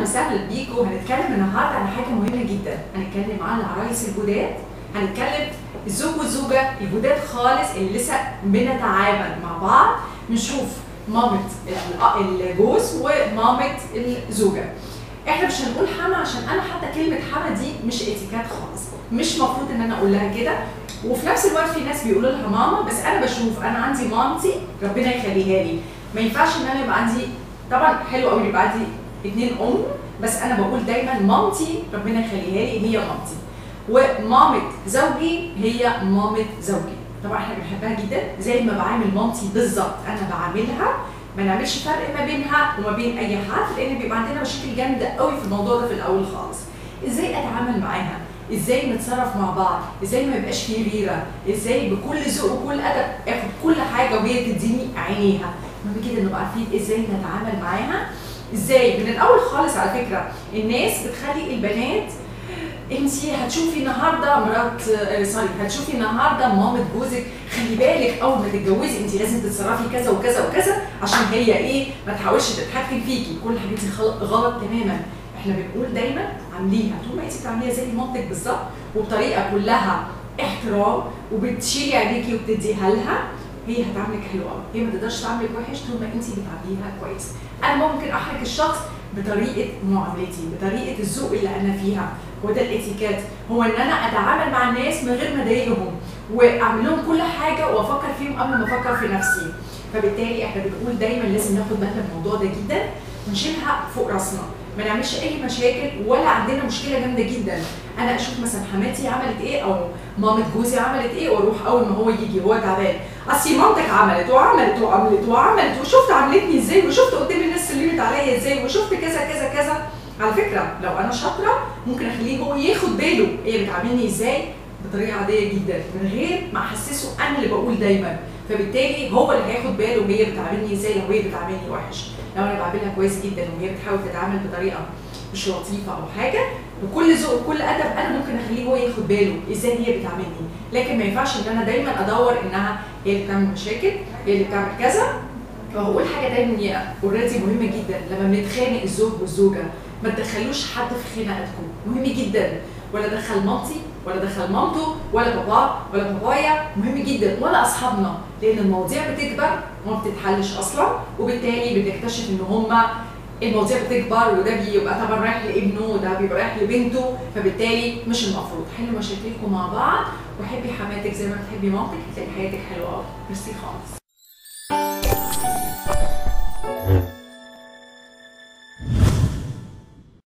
وسهلا بيكم هنتكلم النهارده عن حاجه مهمه جدا هنتكلم عن العرايس الجداد هنتكلم الزوج والزوجه الجداد خالص اللي لسه بنتعامل مع بعض بنشوف مامة الجوز ومامة الزوجه احنا مش هنقول حما عشان انا حتى كلمه حما دي مش اتيكات خالص مش مفروض ان انا اقول لها كده وفي نفس الوقت في ناس بيقولوا لها ماما بس انا بشوف انا عندي مامتي ربنا يخليها لي ما ينفعش ان انا يبقى عندي طبعا حلو قوي يبقى عندي اتنين ام بس انا بقول دايما مامتي ربنا يخليها لي هي مامتي ومامة زوجي هي مامة زوجي طبعا احنا بنحبها جدا زي ما بعامل مامتي بالظبط انا بعاملها ما نعملش فرق ما بينها وما بين اي حد لان بيبقى عندنا مشاكل جامده قوي في الموضوع ده في الاول خالص ازاي اتعامل معاها ازاي نتصرف مع بعض ازاي ما يبقاش فيه غيره ازاي بكل ذوق وكل ادب اخد كل حاجه وهي تديني عينيها المهم كده نبقى عارفين ازاي نتعامل معاها ازاي من الاول خالص على فكره الناس بتخلي البنات انت هتشوفي النهارده مرات سوري هتشوفي النهارده مامة جوزك خلي بالك اول ما تتجوزي انت لازم تتصرفي كذا وكذا وكذا عشان هي ايه ما تحاولش تتحكم فيكي كل الحاجات دي غلط تماما احنا بنقول دايما عامليها طول ما انت بتعمليها زي مامتك بالظبط وبطريقه كلها احترام وبتشيلي عينيكي وبتديها لها هي هتعاملك حلو قوي هي ما تقدرش تعاملك وحش طول ما انت بتعامليها كويس انا ممكن احرك الشخص بطريقه معاملتي بطريقه الذوق اللي انا فيها وده الاتيكيت هو ان انا اتعامل مع الناس من غير ما اضايقهم واعمل لهم كل حاجه وافكر فيهم قبل ما افكر في نفسي فبالتالي احنا بنقول دايما لازم ناخد بالنا من الموضوع ده جدا ونشيلها فوق راسنا ما نعملش اي مشاكل ولا عندنا مشكله جامده جدا انا اشوف مثلا حماتي عملت ايه او مامة جوزي عملت ايه واروح اول ما هو يجي هو تعبان اصل مامتك عملت وعملت وعملت وعملت وشفت عملتني ازاي وشفت قدام الناس سلمت عليا ازاي وشفت كذا كذا كذا على فكره لو انا شاطره ممكن اخليه هو ياخد باله هي بتعاملني ازاي بطريقه عاديه جدا من غير ما احسسه انا اللي بقول دايما فبالتالي هو اللي هياخد باله وهي بتعاملني ازاي لو هي بتعاملني وحش لو انا بعاملها كويس جدا وهي بتحاول تتعامل بطريقه مش لطيفه او حاجه بكل ذوق وكل ادب انا ممكن اخليه هو ياخد باله ازاي هي بتعاملني لكن ما ينفعش ان انا دايما ادور انها هي اللي بتعمل مشاكل هي اللي بتعمل كذا وهقول حاجه دايما اوريدي مهمه جدا لما بنتخانق الزوج والزوجه ما تدخلوش حد في خناقتكم مهم جدا ولا دخل مامتي ولا دخل مامته ولا بابا ولا بابايا مهم جدا ولا اصحابنا لان المواضيع بتكبر وما بتتحلش اصلا وبالتالي بنكتشف ان هما المواضيع بتكبر وده بيبقى طبعا رايح لابنه وده بيبقى رايح لبنته فبالتالي مش المفروض حلوا مشاكلكم مع بعض وحبي حماتك زي ما بتحبي مامتك هتلاقي حياتك حلوه قوي ميرسي خالص